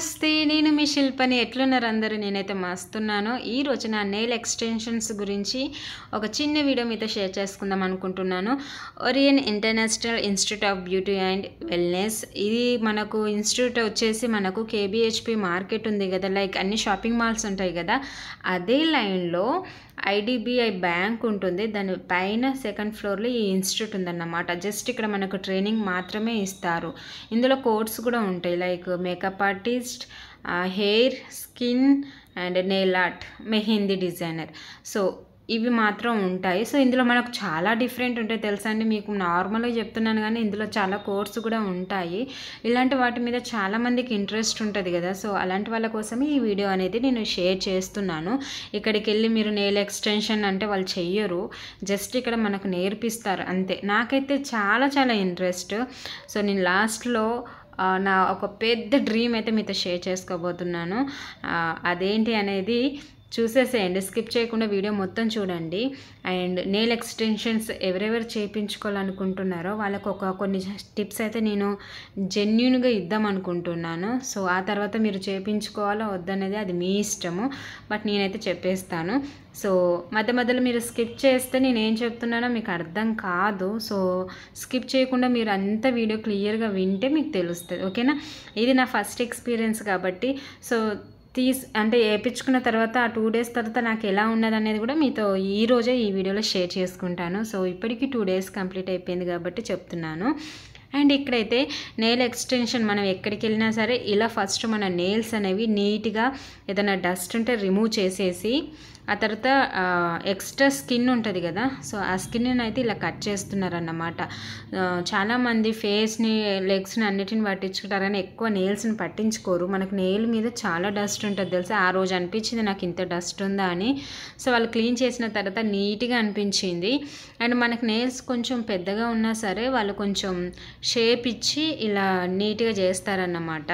నమస్తే నేను మీ శిల్పని ఎట్లున్నారు అందరూ నేనైతే మస్తున్నాను ఈ రోజు నా నెయిల్ ఎక్స్టెన్షన్స్ గురించి ఒక చిన్న వీడియో మీతో షేర్ చేసుకుందాం అనుకుంటున్నాను Orion international institute of beauty and wellness ఇది మనకు ఇన్స్టిట్యూట్ వచ్చేసి మనకు కేబిహెచ్పి మార్కెట్ ఉంది కదా లైక్ అన్ని షాపింగ్ మాల్స్ ఉంటాయి కదా అదే లైన్లో ఐడిబిఐ బ్యాంక్ ఉంటుంది దాని పైన సెకండ్ ఫ్లోర్లో ఈ ఇన్స్టిట్యూట్ ఉందన్నమాట జస్ట్ ఇక్కడ మనకు ట్రైనింగ్ మాత్రమే ఇస్తారు ఇందులో కోర్స్ కూడా ఉంటాయి like makeup artist hair skin and nail art mehndi designer so ఇవి మాత్రం ఉంటాయి సో ఇందులో మనకు చాలా డిఫరెంట్ ఉంటాయి తెలుసా అండి మీకు నార్మల్గా చెప్తున్నాను కానీ ఇందులో చాలా కోర్సు కూడా ఉంటాయి ఇలాంటి వాటి మీద చాలామందికి ఇంట్రెస్ట్ ఉంటుంది కదా సో అలాంటి వాళ్ళ కోసమే ఈ వీడియో అనేది నేను షేర్ చేస్తున్నాను ఇక్కడికి వెళ్ళి మీరు నెయిల్ ఎక్స్టెన్షన్ అంటే వాళ్ళు చెయ్యరు జస్ట్ ఇక్కడ మనకు నేర్పిస్తారు అంతే నాకైతే చాలా చాలా ఇంట్రెస్ట్ సో నేను లాస్ట్లో ఆ, నా ఒక పెద్ద డ్రీమ్ అయితే మీతో షేర్ చేసుకోబోతున్నాను ఆ, అదేంటి అనేది చూసేసేయండి స్కిప్ చేయకుండా వీడియో మొత్తం చూడండి అండ్ నెయిల్ ఎక్స్టెన్షన్స్ ఎవరెవరు చేయించుకోవాలనుకుంటున్నారో వాళ్ళకు ఒక కొన్ని టిప్స్ అయితే నేను జెన్యున్గా ఇద్దాం అనుకుంటున్నాను సో ఆ తర్వాత మీరు చేయించుకోవాలో వద్దనేది అది మీ ఇష్టము బట్ నేనైతే చెప్పేస్తాను సో మధ్య మధ్యలో మీరు స్కిప్ చేస్తే నేను ఏం చెప్తున్నానో మీకు అర్థం కాదు సో స్కిప్ చేయకుండా మీరు అంత వీడియో క్లియర్గా వింటే మీకు తెలుస్తుంది ఓకేనా ఇది నా ఫస్ట్ ఎక్స్పీరియన్స్ కాబట్టి సో తీస్ అంటే వేయించుకున్న తర్వాత ఆ టూ డేస్ తర్వాత నాకు ఎలా ఉన్నది అనేది కూడా మీతో ఈ రోజే ఈ వీడియోలో షేర్ చేసుకుంటాను సో ఇప్పటికీ టూ డేస్ కంప్లీట్ అయిపోయింది కాబట్టి చెప్తున్నాను అండ్ ఇక్కడైతే నెయిల్ ఎక్స్టెన్షన్ మనం ఎక్కడికి వెళ్ళినా సరే ఇలా ఫస్ట్ మన నెయిల్స్ అనేవి నీట్గా ఏదైనా డస్ట్ ఉంటే రిమూవ్ చేసేసి ఆ తర్వాత ఎక్స్ట్రా స్కిన్ ఉంటుంది కదా సో ఆ స్కిన్ అయితే ఇలా కట్ చేస్తున్నారన్నమాట ఆ, చాలామంది ఫేస్ని లెగ్స్ని అన్నిటిని పట్టించుకుంటారు కానీ ఎక్కువ నెయిల్స్ని పట్టించుకోరు మనకు నెయిల్ మీద చాలా డస్ట్ ఉంటుంది తెలుసా ఆ రోజు అనిపించింది నాకు ఇంత డస్ట్ ఉందా అని సో వాళ్ళు క్లీన్ చేసిన తర్వాత నీట్గా అనిపించింది అండ్ మనకు నెయిల్స్ కొంచెం పెద్దగా ఉన్నా సరే వాళ్ళు కొంచెం షేప్ ఇచ్చి ఇలా నీట్గా చేస్తారన్నమాట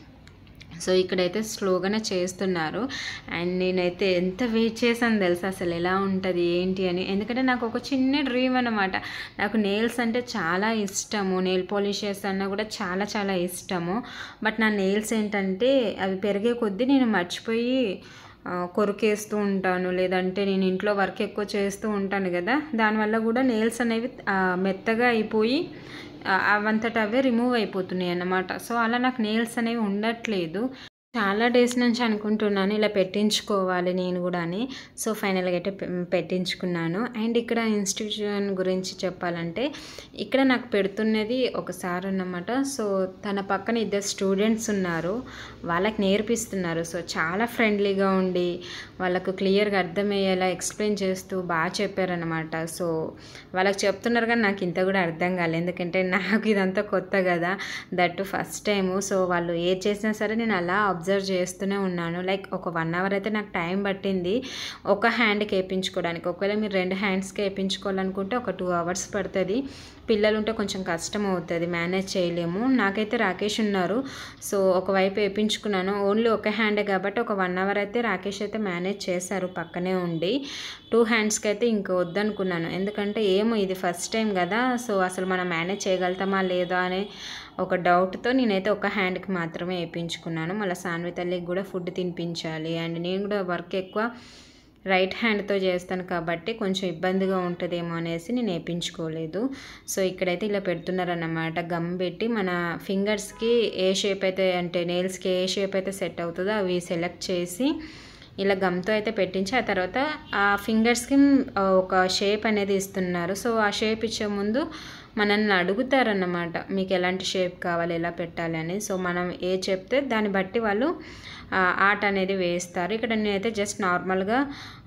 సో ఇక్కడైతే స్లోగానే చేస్తున్నారు అండ్ నేనైతే ఎంత వెయిట్ చేశాను తెలుసా అసలు ఎలా ఉంటుంది ఏంటి అని ఎందుకంటే నాకు ఒక చిన్న డ్రీమ్ అనమాట నాకు నెయిల్స్ అంటే చాలా ఇష్టము నెయిల్ పాలిషెస్ అన్న కూడా చాలా చాలా ఇష్టము బట్ నా నెయిల్స్ ఏంటంటే అవి పెరిగే కొద్దీ నేను మర్చిపోయి ఆ, కొరికేస్తూ ఉంటాను లేదంటే నేను ఇంట్లో వర్క్ ఎక్కువ చేస్తూ ఉంటాను కదా దానివల్ల కూడా నెయిల్స్ అనేవి ఆ, మెత్తగా అయిపోయి ఆ, అవంతట అవే రిమూవ్ అయిపోతున్నాయి అన్నమాట సో అలా నాకు నెయిల్స్ అనేవి ఉండట్లేదు చాలా డేస్ నుంచి అనుకుంటున్నాను ఇలా పెట్టించుకోవాలి నేను కూడా అని సో ఫైనల్గా అయితే పె- పెట్టించుకున్నాను అండ్ ఇక్కడ ఇన్స్టిట్యూషన్ గురించి చెప్పాలంటే ఇక్కడ నాకు పెడుతున్నది ఒక సార్ అన్నమాట సో తన పక్కన ఇద్దరు స్టూడెంట్స్ ఉన్నారు వాళ్ళకి నేర్పిస్తున్నారు సో చాలా ఫ్రెండ్లీగా ఉండి వాళ్ళకు క్లియర్గా అర్థమయ్యేలా ఎక్స్ప్లెయిన్ చేస్తూ బాగా చెప్పారనమాట సో వాళ్ళకి చెప్తున్నారు కానీ నాకు ఇంత కూడా అర్థం కాలేదు ఎందుకంటే నాకు ఇదంతా కొత్త కదా దట్ ఫస్ట్ టైము సో వాళ్ళు ఏ చేసినా సరే నేను అలా అబ్జర్వ్ చేస్తూనే ఉన్నాను లైక్ ఒక వన్ అవర్ అయితే నాకు టైం పట్టింది ఒక హ్యాండ్కి వేయించుకోవడానికి ఒకవేళ మీరు రెండు హ్యాండ్స్కి వేయించుకోవాలనుకుంటే ఒక టూ అవర్స్ పడుతుంది పిల్లలు ఉంటే కొంచెం కష్టం అవుతుంది మేనేజ్ చేయలేము నాకైతే రాకేష్ ఉన్నారు సో ఒకవైపు వేయించుకున్నాను ఓన్లీ ఒక హ్యాండే కాబట్టి ఒక వన్ అవర్ అయితే రాకేష్ అయితే మేనేజ్ చేశారు పక్కనే ఉండి టూ హ్యాండ్స్కి అయితే ఇంక వద్దనుకున్నాను ఎందుకంటే ఏమో ఇది ఫస్ట్ టైం కదా సో అసలు మనం మేనేజ్ చేయగలుగుతామా లేదా అనే ఒక డౌట్తో నేనైతే ఒక హ్యాండ్కి మాత్రమే వేయించుకున్నాను మళ్ళీ సాన్వి తల్లికి కూడా ఫుడ్ తినిపించాలి అండ్ నేను కూడా వర్క్ ఎక్కువ రైట్ హ్యాండ్తో చేస్తాను కాబట్టి కొంచెం ఇబ్బందిగా ఉంటుందేమో అనేసి నేను వేయించుకోలేదు సో ఇక్కడైతే ఇలా పెడుతున్నారన్నమాట గమ్ పెట్టి మన ఫింగర్స్కి ఏ షేప్ అయితే అంటే నెయిల్స్కి ఏ షేప్ అయితే సెట్ అవుతుందో అవి సెలెక్ట్ చేసి ఇలా గమ్తో అయితే పెట్టించి ఆ తర్వాత ఆ ఫింగర్స్కి ఒక షేప్ అనేది ఇస్తున్నారు సో ఆ షేప్ ఇచ్చే ముందు మనల్ని అడుగుతారన్నమాట మీకు ఎలాంటి షేప్ కావాలి ఎలా పెట్టాలి అని సో మనం ఏ చెప్తే దాన్ని బట్టి వాళ్ళు ఆ, ఆర్ట్ అనేది వేస్తారు ఇక్కడ నేనైతే జస్ట్ నార్మల్గా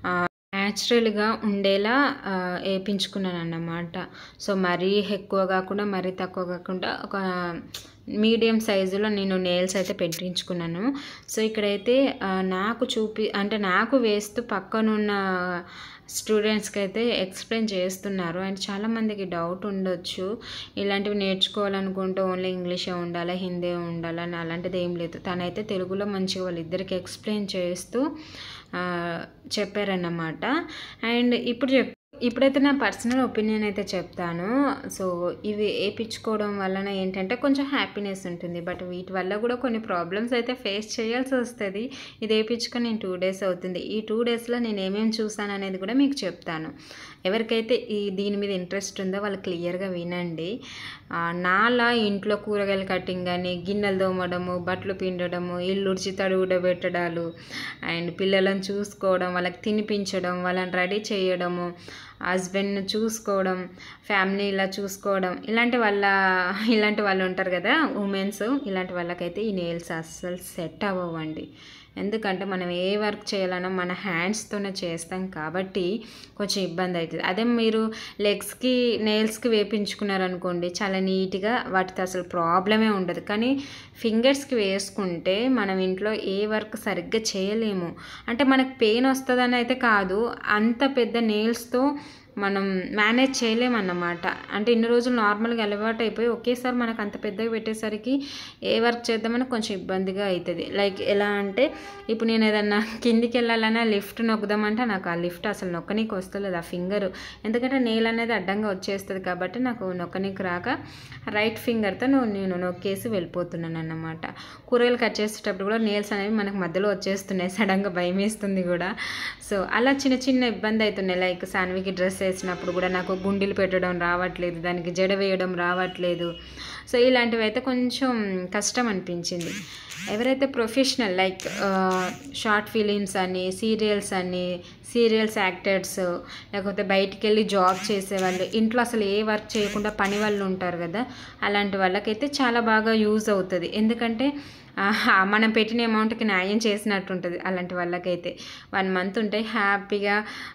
న్యాచురల్గా ఉండేలా ఆ, వేయించుకున్నాను అన్నమాట సో మరీ ఎక్కువ కాకుండా మరీ తక్కువ కాకుండా ఒక మీడియం సైజులో నేను నెయిల్స్ అయితే పెట్టించుకున్నాను సో ఇక్కడైతే ఆ, నాకు చూపి అంటే నాకు వేస్తూ పక్కనున్న స్టూడెంట్స్కి అయితే ఎక్స్ప్లెయిన్ చేస్తున్నారు అండ్ చాలామందికి డౌట్ ఉండొచ్చు ఇలాంటివి నేర్చుకోవాలనుకుంటే ఓన్లీ ఇంగ్లీషే ఉండాలా హిందీ ఉండాలా అని అలాంటిది ఏం లేదు తనైతే తెలుగులో మంచిగా వాళ్ళిద్దరికి ఎక్స్ప్లెయిన్ చేస్తూ ఆ, చెప్పారన్నమాట అండ్ ఇప్పుడు చెప్ ఇప్పుడైతే నా పర్సనల్ ఒపీనియన్ అయితే చెప్తాను సో ఇవి వేయించుకోవడం వలన ఏంటంటే కొంచెం హ్యాపీనెస్ ఉంటుంది బట్ వీటి వల్ల కూడా కొన్ని ప్రాబ్లమ్స్ అయితే ఫేస్ చేయాల్సి వస్తుంది ఇది వేయించుకొని నేను టూ డేస్ అవుతుంది ఈ టూ డేస్లో నేను ఏమేమి చూసాను అనేది కూడా మీకు చెప్తాను ఎవరికైతే ఈ దీని మీద ఇంట్రెస్ట్ ఉందో వాళ్ళు క్లియర్గా వినండి ఆ, నాలా ఇంట్లో కూరగాయలు కటింగ్ కానీ గిన్నెలు తోమడము బట్టలు పిండడము ఇల్లు ఉడిచి తడుగుడబెట్టడాలు అండ్ పిల్లలను చూసుకోవడం వాళ్ళకి తినిపించడం వాళ్ళని రెడీ చేయడము హస్బెండ్ని చూసుకోవడం ఫ్యామిలీ ఇలా చూసుకోవడం ఇలాంటి వాళ్ళ ఇలాంటి వాళ్ళు ఉంటారు కదా ఉమెన్స్ ఇలాంటి వాళ్ళకైతే ఈ నెయిల్స్ అస్సలు సెట్ అవ్వండి ఎందుకంటే మనం ఏ వర్క్ చేయాలన్నా మన హ్యాండ్స్తోనే చేస్తాం కాబట్టి కొంచెం ఇబ్బంది అవుతుంది అదే మీరు లెగ్స్కి నెయిల్స్కి వేపించుకున్నారనుకోండి చాలా నీట్గా వాటితో అసలు ప్రాబ్లమే ఉండదు కానీ ఫింగర్స్కి వేసుకుంటే మనం ఇంట్లో ఏ వర్క్ సరిగ్గా చేయలేము అంటే మనకు పెయిన్ వస్తుందని అయితే కాదు అంత పెద్ద నెయిల్స్తో మనం మేనేజ్ చేయలేమన్నమాట అంటే ఇన్ని రోజులు నార్మల్గా అలవాటు అయిపోయి ఒకేసారి మనకు అంత పెద్దగా పెట్టేసరికి ఏ వర్క్ చేద్దామని కొంచెం ఇబ్బందిగా అవుతుంది లైక్ ఎలా అంటే ఇప్పుడు నేను ఏదన్నా కిందికి వెళ్ళాలన్నా లిఫ్ట్ నొక్కుదామంటే నాకు ఆ లిఫ్ట్ అసలు నొక్కనీకి వస్తలేదు ఆ ఫింగర్ ఎందుకంటే నేల్ అనేది అడ్డంగా వచ్చేస్తుంది కాబట్టి నాకు నొక్కనీకి రాక రైట్ ఫింగర్తో నేను నొక్కేసి వెళ్ళిపోతున్నాను అన్నమాట కూరగాయలు కట్ చేసేటప్పుడు కూడా నేల్స్ అనేవి మనకు మధ్యలో వచ్చేస్తున్నాయి సడన్గా భయం వేస్తుంది కూడా సో అలా చిన్న చిన్న ఇబ్బంది అవుతున్నాయి లైక్ సాన్వికి డ్రెస్ వేసినప్పుడు కూడా నాకు గుండీలు పెట్టడం రావట్లేదు దానికి జడ వేయడం రావట్లేదు సో ఇలాంటివి అయితే కొంచెం కష్టం అనిపించింది ఎవరైతే ప్రొఫెషనల్ లైక్ షార్ట్ ఫిలిమ్స్ అని సీరియల్స్ అని సీరియల్స్ యాక్టర్స్ లేకపోతే బయటికి వెళ్ళి జాబ్ చేసేవాళ్ళు ఇంట్లో అసలు ఏ వర్క్ చేయకుండా పని వాళ్ళు ఉంటారు కదా అలాంటి వాళ్ళకైతే చాలా బాగా యూజ్ అవుతుంది ఎందుకంటే ఆహా, మనం పెట్టిన అమౌంట్కి న్యాయం చేసినట్టు ఉంటుంది అలాంటి వాళ్ళకైతే వన్ మంత్ ఉంటే హ్యాపీగా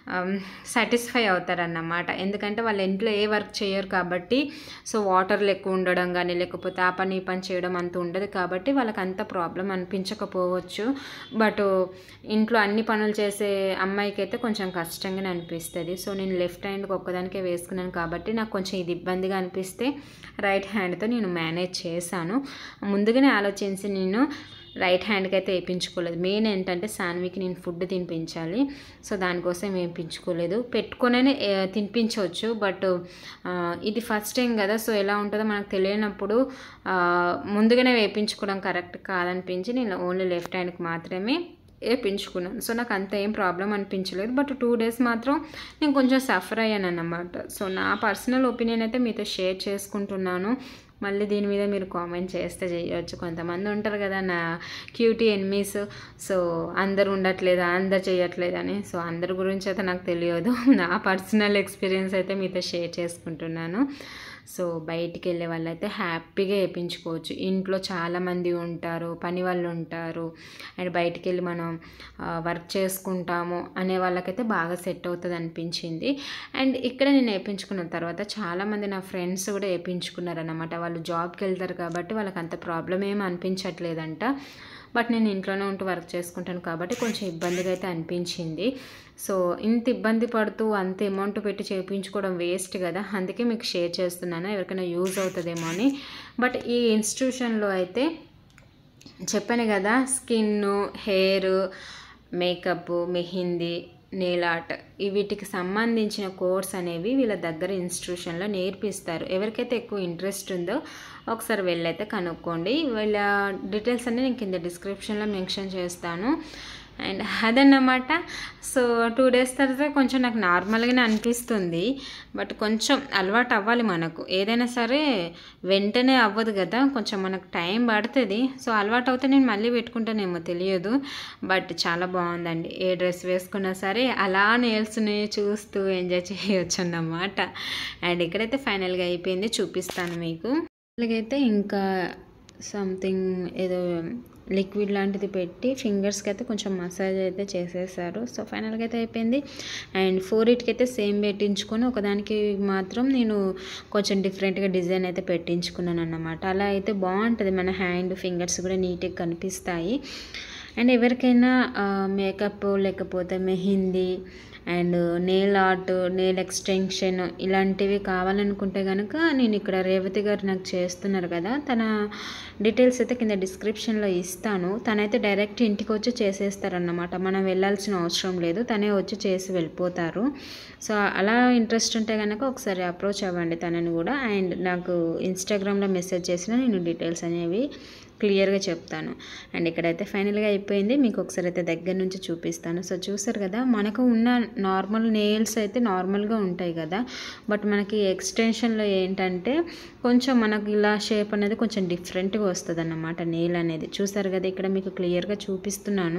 సాటిస్ఫై అవుతారన్నమాట ఎందుకంటే వాళ్ళ ఇంట్లో ఏ వర్క్ చేయరు కాబట్టి సో వాటర్లు ఎక్కువ ఉండడం కానీ లేకపోతే ఆ పని ఈ పని చేయడం అంత ఉండదు కాబట్టి వాళ్ళకి అంత ప్రాబ్లం అనిపించకపోవచ్చు బట్ ఇంట్లో అన్ని పనులు చేసే అమ్మాయికి అయితే కొంచెం కష్టంగానే అనిపిస్తుంది సో నేను లెఫ్ట్ హ్యాండ్కి ఒక్కదానికే వేసుకున్నాను కాబట్టి నాకు కొంచెం ఇది ఇబ్బందిగా అనిపిస్తే రైట్ హ్యాండ్తో నేను మేనేజ్ చేశాను ముందుగానే ఆలోచించి నేను రైట్ హ్యాండ్కి అయితే వేయించుకోలేదు మెయిన్ ఏంటంటే సాన్వికి నేను ఫుడ్ తినిపించాలి సో దానికోసం వేయించుకోలేదు పెట్టుకొనే తినిపించవచ్చు బట్ ఇది ఫస్ట్ టైం కదా సో ఎలా ఉంటుందో మనకు తెలియనప్పుడు ఆ, ముందుగానే వేయించుకోవడం కరెక్ట్ కాదనిపించి నేను ఓన్లీ లెఫ్ట్ హ్యాండ్కి మాత్రమే వేయించుకున్నాను సో నాకు అంత ఏం ప్రాబ్లం అనిపించలేదు బట్ టూ డేస్ మాత్రం నేను కొంచెం సఫర్ అయ్యాను అన్నమాట సో నా పర్సనల్ ఒపీనియన్ అయితే మీతో షేర్ చేసుకుంటున్నాను మళ్ళీ దీని మీద మీరు కామెంట్ చేస్తే చేయొచ్చు కొంతమంది ఉంటారు కదా నా క్యూటీ ఎనిమీస్ సో అందరు ఉండట్లేదా అందరు చేయట్లేదని సో అందరి గురించి అయితే నాకు తెలియదు నా పర్సనల్ ఎక్స్పీరియన్స్ అయితే మీతో షేర్ చేసుకుంటున్నాను సో బయటికి వెళ్ళే వాళ్ళైతే హ్యాపీగా వేయించుకోవచ్చు ఇంట్లో చాలామంది ఉంటారు పని వాళ్ళు ఉంటారు అండ్ బయటికి వెళ్ళి మనం వర్క్ చేసుకుంటాము అనే వాళ్ళకైతే బాగా సెట్ అవుతుంది అనిపించింది అండ్ ఇక్కడ నేను వేయించుకున్న తర్వాత చాలామంది నా ఫ్రెండ్స్ కూడా వేయించుకున్నారు అన్నమాట వాళ్ళు జాబ్కి వెళ్తారు కాబట్టి వాళ్ళకి అంత ప్రాబ్లం ఏమి అనిపించట్లేదంట బట్ నేను ఇంట్లోనే ఉంటూ వర్క్ చేసుకుంటాను కాబట్టి కొంచెం ఇబ్బందిగా అయితే అనిపించింది సో ఇంత ఇబ్బంది పడుతూ అంత అమౌంట్ పెట్టి చేయించుకోవడం వేస్ట్ కదా అందుకే మీకు షేర్ చేస్తున్నాను ఎవరికైనా యూజ్ అవుతుందేమో అని బట్ ఈ ఇన్స్టిట్యూషన్లో అయితే చెప్పాను కదా skin hair makeup mehndi nail art ఈ వీటికి సంబంధించిన కోర్స్ అనేవి వీళ్ళ దగ్గర ఇన్స్టిట్యూషన్లో నేర్పిస్తారు ఎవరికైతే ఎక్కువ ఇంట్రెస్ట్ ఉందో ఒకసారి వెళ్ళైతే కనుక్కోండి వీళ్ళ డీటెయిల్స్ అన్నీ నేను కింద డిస్క్రిప్షన్లో మెన్షన్ చేస్తాను అండ్ అదన్నమాట సో టూ డేస్ తర్వాత కొంచెం నాకు నార్మల్గానే అనిపిస్తుంది బట్ కొంచెం అలవాటు అవ్వాలి మనకు ఏదైనా సరే వెంటనే అవ్వదు కదా కొంచెం మనకు టైం పడుతుంది సో అలవాటు అవుతే నేను మళ్ళీ పెట్టుకుంటానేమో తెలియదు బట్ చాలా బాగుందండి ఏ డ్రెస్ వేసుకున్నా సరే అలా నేల్స్ని చూస్తూ ఎంజాయ్ చేయొచ్చు అన్నమాట అండ్ ఇక్కడైతే ఫైనల్గా అయిపోయింది చూపిస్తాను మీకు అలాగైతే ఇంకా సంథింగ్ ఏదో లిక్విడ్ లాంటిది పెట్టి ఫింగర్స్కి అయితే కొంచెం మసాజ్ అయితే చేసేసారు సో ఫైనల్గా అయితే అయిపోయింది అండ్ ఫోర్ ఇట్కి అయితే సేమ్ పెట్టించుకొని ఒకదానికి మాత్రం నేను కొంచెం డిఫరెంట్గా డిజైన్ అయితే పెట్టించుకున్నాను అన్నమాట అలా అయితే బాగుంటుంది మన హ్యాండ్ ఫింగర్స్ కూడా నీట్గా కనిపిస్తాయి అండ్ ఎవరికైనా మేకప్ లేకపోతే mehndi and nail art nail extension ఇలాంటివి కావాలనుకుంటే కనుక నేను ఇక్కడ రేవతి గారు నాకు చేస్తున్నారు కదా తన డీటెయిల్స్ అయితే కింద డిస్క్రిప్షన్లో ఇస్తాను తనైతే డైరెక్ట్ ఇంటికి వచ్చి చేసేస్తారన్నమాట మనం వెళ్ళాల్సిన అవసరం లేదు తనే వచ్చి చేసి వెళ్ళిపోతారు సో అలా ఇంట్రెస్ట్ ఉంటే కనుక ఒకసారి అప్రోచ్ అవ్వండి తనని కూడా అండ్ నాకు ఇన్స్టాగ్రామ్లో మెసేజ్ చేసిన నేను డీటెయిల్స్ అనేవి క్లియర్గా చెప్తాను అండ్ ఇక్కడైతే ఫైనల్గా అయిపోయింది మీకు ఒకసారి అయితే దగ్గర నుంచి చూపిస్తాను సో చూసారు కదా మనకు ఉన్న నార్మల్ నెయిల్స్ అయితే నార్మల్గా ఉంటాయి కదా బట్ మనకి ఎక్స్టెన్షన్లో ఏంటంటే కొంచెం మనకు ఇలా షేప్ అనేది కొంచెం డిఫరెంట్గా వస్తుంది అన్నమాట నెయిల్ అనేది చూసారు కదా ఇక్కడ మీకు క్లియర్గా చూపిస్తున్నాను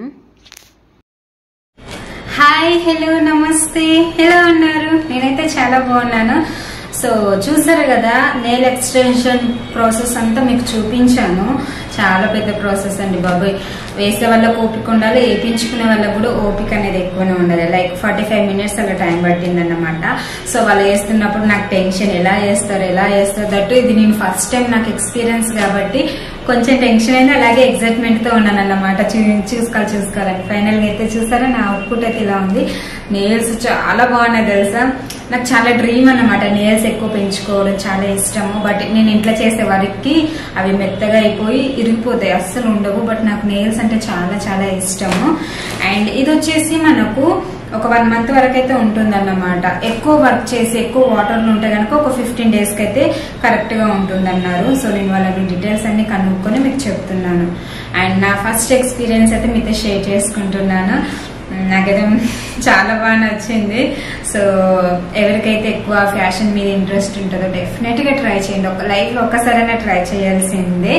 హాయ్ హలో నమస్తే ఎలా ఉన్నారు నేనైతే చాలా బాగున్నాను సో చూసారు కదా నెయిల్ ఎక్స్టెన్షన్ ప్రాసెస్ అంతా మీకు చూపించాను చాలా పెద్ద ప్రాసెస్ అండి బాబాయ్ వేసే వాళ్ళకి ఓపిక ఉండాలి వేయించుకునే వాళ్ళకి కూడా ఓపిక అనేది ఎక్కువనే ఉండాలి లైక్ ఫార్టీ ఫైవ్ మినిట్స్ అలా టైం పట్టింది అన్నమాట సో వాళ్ళు వేస్తున్నప్పుడు నాకు టెన్షన్ ఎలా వేస్తారు ఎలా వేస్తారు దట్టు ఇది నేను ఫస్ట్ టైం నాకు ఎక్స్పీరియన్స్ కాబట్టి కొంచెం టెన్షన్ అయింది అలాగే ఎగ్జైట్మెంట్ తో ఉన్నాను అన్నమాట చూ- చూసుకోవాలి చూసుకోవాలని ఫైనల్ గా అయితే చూసారా నా అవుట్పుట్ అయితే ఇలా ఉంది నేల్స్ చాలా బాగున్నాయి తెలుసా నాకు చాలా డ్రీమ్ అన్నమాట నేల్స్ ఎక్కువ పెంచుకోవడం చాలా ఇష్టము బట్ నేను ఇంట్లో చేసే వారికి అవి మెత్తగా అయిపోయి ఇరిగిపోతాయి అస్సలు ఉండవు బట్ నాకు నేల్స్ అంటే చాలా చాలా ఇష్టము అండ్ ఇది వచ్చేసి మనకు ఒక వన్ మంత్ వరకు అయితే ఉంటుందన్నమాట ఎక్కువ వర్క్ చేసి ఎక్కువ వాటర్లో ఉంటే కనుక ఒక ఫిఫ్టీన్ డేస్కి అయితే కరెక్ట్గా ఉంటుందన్నారు సో నేను వాళ్ళ డీటెయిల్స్ అన్ని కనుక్కొని మీకు చెప్తున్నాను అండ్ నా ఫస్ట్ ఎక్స్పీరియన్స్ అయితే మీతో షేర్ చేసుకుంటున్నాను నాకైతే చాలా బాగా నచ్చింది సో ఎవరికైతే ఎక్కువ ఫ్యాషన్ మీద ఇంట్రెస్ట్ ఉంటుందో డెఫినెట్గా ట్రై చేయండి ఒక లైఫ్లో ఒక్కసారైనా ట్రై చేయాల్సిందే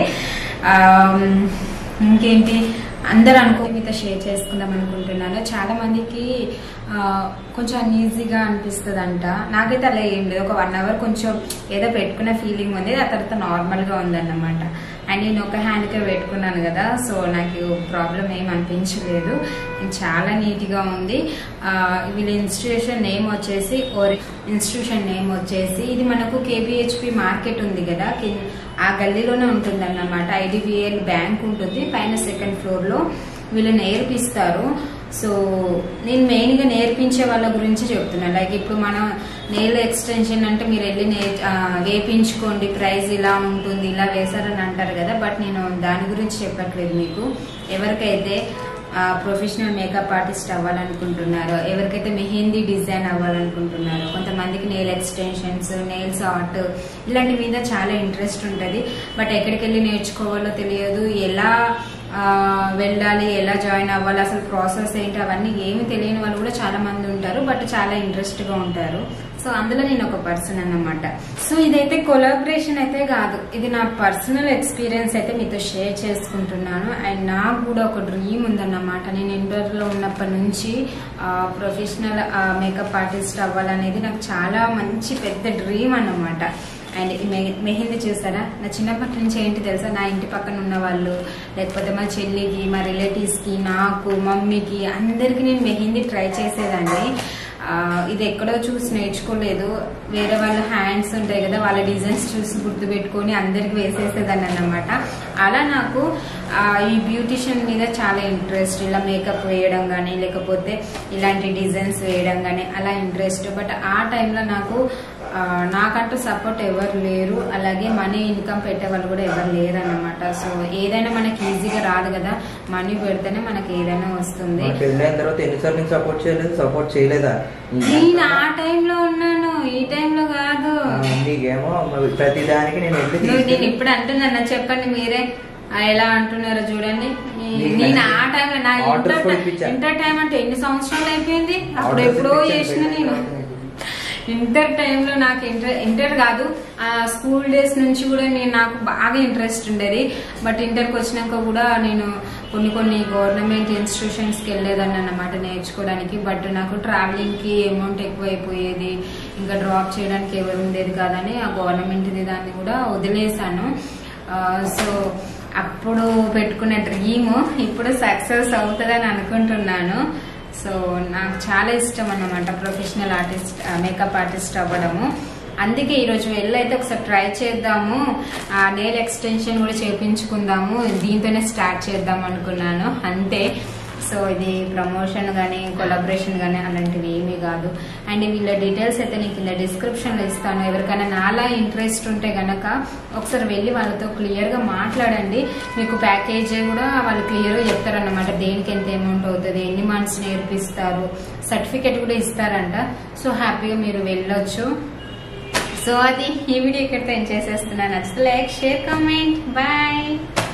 ఆమ్, ఇంకేంటి అందరూ అనుకో మీతో షేర్ చేసుకుందాం అనుకుంటున్నాను చాలా మందికి ఆ, కొంచెం అన్ఈజీగా అనిపిస్తుంది అంట నాకైతే అలా ఏం లేదు ఒక వన్ అవర్ కొంచెం ఏదో పెట్టుకున్న ఫీలింగ్ ఉంది ఆ తర్వాత నార్మల్గా ఉందన్నమాట అండ్ నేను ఒక హ్యాండ్కే పెట్టుకున్నాను కదా సో నాకు ప్రాబ్లం ఏం అనిపించలేదు చాలా నీట్గా ఉంది ఆ, వీళ్ళ ఇన్స్టిట్యూషన్ నేమ్ వచ్చేసి ఓరి ఇన్స్టిట్యూషన్ నేమ్ వచ్చేసి ఇది మనకు కేబిహెచ్పి మార్కెట్ ఉంది కదా కింద ఆ గల్లీలోనే ఉంటుంది అన్నమాట ఐడిబిఎల్ బ్యాంక్ ఉంటుంది పైన సెకండ్ ఫ్లోర్ లో వీళ్ళు నేర్పిస్తారు సో నేను మెయిన్ గా నేర్పించే వాళ్ళ గురించి చెప్తున్నా లైక్ ఇప్పుడు మనం నెయిల్ ఎక్స్టెన్షన్ అంటే మీరు వెళ్ళి నే ఆ, వేపించుకోండి ప్రైస్ ఇలా ఉంటుంది ఇలా వేశారని అంటారు కదా బట్ నేను దాని గురించి చెప్పట్లేదు మీకు ఎవరికైతే ప్రొఫెషనల్ మేకప్ ఆర్టిస్ట్ అవ్వాలనుకుంటున్నారో ఎవరికైతే మెహందీ డిజైన్ అవ్వాలనుకుంటున్నారో కొంతమందికి నెయిల్ ఎక్స్టెన్షన్స్ నెయిల్స్ ఆర్ట్ ఇలాంటి మీద చాలా ఇంట్రెస్ట్ ఉంటుంది బట్ ఎక్కడికి వెళ్ళి నేర్చుకోవాలో తెలియదు ఎలా ఆ, వెళ్ళాలి ఎలా జాయిన్ అవ్వాలి అసలు ప్రాసెస్ ఏంటి అవన్నీ ఏమి తెలియని వాళ్ళు కూడా చాలా మంది ఉంటారు బట్ చాలా ఇంట్రెస్ట్ గా ఉంటారు సో అందులో నేను ఒక పర్సన్ అన్నమాట సో ఇదైతే కొలాబరేషన్ అయితే కాదు ఇది నా పర్సనల్ ఎక్స్పీరియన్స్ అయితే మీతో షేర్ చేసుకుంటున్నాను అండ్ నాకు కూడా ఒక డ్రీమ్ ఉందన్నమాట నేను ఇంటర్లో ఉన్నప్పటి నుంచి ప్రొఫెషనల్ మేకప్ ఆర్టిస్ట్ అవ్వాలనేది నాకు చాలా మంచి పెద్ద డ్రీమ్ అన్నమాట అండ్ ఈ మెహ- మెహందీ చూసారా నా చిన్నప్పటి నుంచి ఏంటి తెలుసా నా ఇంటి పక్కన ఉన్న వాళ్ళు లేకపోతే మా చెల్లికి మా రిలేటివ్స్కి నాకు మమ్మీకి అందరికీ నేను మెహందీ ట్రై చేసేదాన్ని ఆ, ఇది ఎక్కడో చూసి నేర్చుకోలేదు వేరే వాళ్ళ హ్యాండ్స్ ఉంటాయి కదా వాళ్ళ డిజైన్స్ చూసి గుర్తుపెట్టుకొని అందరికి వేసేసేదాన్ని అన్నమాట అలా నాకు ఆ, ఈ బ్యూటిషియన్ మీద చాలా ఇంట్రెస్ట్ ఇలా మేకప్ వేయడం కానీ లేకపోతే ఇలాంటి డిజైన్స్ వేయడం కానీ అలా ఇంట్రెస్ట్ బట్ ఆ టైంలో నాకు ఆ, నాకంటూ సపోర్ట్ ఎవరు లేరు అలాగే మనీ ఇన్కమ్ పెట్టే వాళ్ళు కూడా ఎవరు లేరు అన్నమాట సో ఏదైనా మనకి ఈజీగా రాదు కదా మనీ పెడితేనే మనకి ఏదైనా వస్తుంది మన పెళ్ళైన తర్వాత ఎన్నిసార్లు నేను సపోర్ట్ చేయలేదు సపోర్ట్ చేయలేదా నేను ఆ టైంలో ఉన్నాను ఈ టైంలో కాదు ఆ, నీకేమో మరి ప్రతి దానికి నేను వెళ్ళి నువ్వు నేను తీసుకెళ్ళి- ఇప్పుడు అంటున్నా చెప్పండి మీరే ఆ, ఎలా అంటున్నారో చూడండి ఈ- నీకు నేను ఆ నచ్చింది. టైంలో నా Orders ఇంటర్ కూడా ఇప్పించా. ఇంటర్ టైం అంటే ఎన్ని సంవత్సరాలు అయిపోయింది అప్పుడు Orders ఎప్పుడో ఇప్పించాను, చేసిన నేను పెళ్ళైన తర్వాత. ఇంటర్ టైంలో నాకు ఇంటర్ ఇంటర్ కాదు ఆ స్కూల్ డేస్ నుంచి కూడా నేను నాకు బాగా ఇంట్రెస్ట్ ఉండేది బట్ ఇంటర్కి వచ్చినాక కూడా నేను కొన్ని కొన్ని గవర్నమెంట్ ఇన్స్టిట్యూషన్స్కి వెళ్ళేదాన్ని అన్నమాట నేర్చుకోవడానికి బట్ నాకు ట్రావెలింగ్కి అమౌంట్ ఎక్కువైపోయేది ఇంకా డ్రాప్ చేయడానికి ఎవరు ఉండేది కాదని ఆ గవర్నమెంట్ది దాన్ని కూడా వదిలేశాను సో అప్పుడు పెట్టుకున్న డ్రీమ్ ఇప్పుడు సక్సెస్ అవుతుందని అనుకుంటున్నాను సో నాకు చాలా ఇష్టం అన్నమాట ప్రొఫెషనల్ ఆర్టిస్ట్ మేకప్ ఆర్టిస్ట్ అవ్వడము అందుకే ఈరోజు వెళ్ళైతే ఒకసారి ట్రై చేద్దాము ఆ నెయిల్ ఎక్స్టెన్షన్ కూడా చేపించుకుందాము దీంతోనే స్టార్ట్ చేద్దాం అనుకున్నాను అంతే సో ఇది ప్రమోషన్ కానీ కొలాబరేషన్ కానీ అలాంటివి ఏమీ కాదు అండ్ వీళ్ళ డీటెయిల్స్ అయితే నేను కింద డిస్క్రిప్షన్లో ఇస్తాను ఎవరికైనా నాలా ఇంట్రెస్ట్ ఉంటే గనక ఒకసారి వెళ్ళి వాళ్ళతో క్లియర్గా మాట్లాడండి మీకు ప్యాకేజ్ కూడా వాళ్ళు క్లియర్గా చెప్తారన్నమాట దేనికి ఎంత అమౌంట్ అవుతుంది ఎన్ని మంత్స్ నేర్పిస్తారు సర్టిఫికేట్ కూడా ఇస్తారంట సో హ్యాపీగా మీరు వెళ్ళొచ్చు సో అది ఈ వీడియో ఇక్కడితో ఏం చేసేస్తున్నాను నచ్చితే లైక్ షేర్ కామెంట్ బాయ్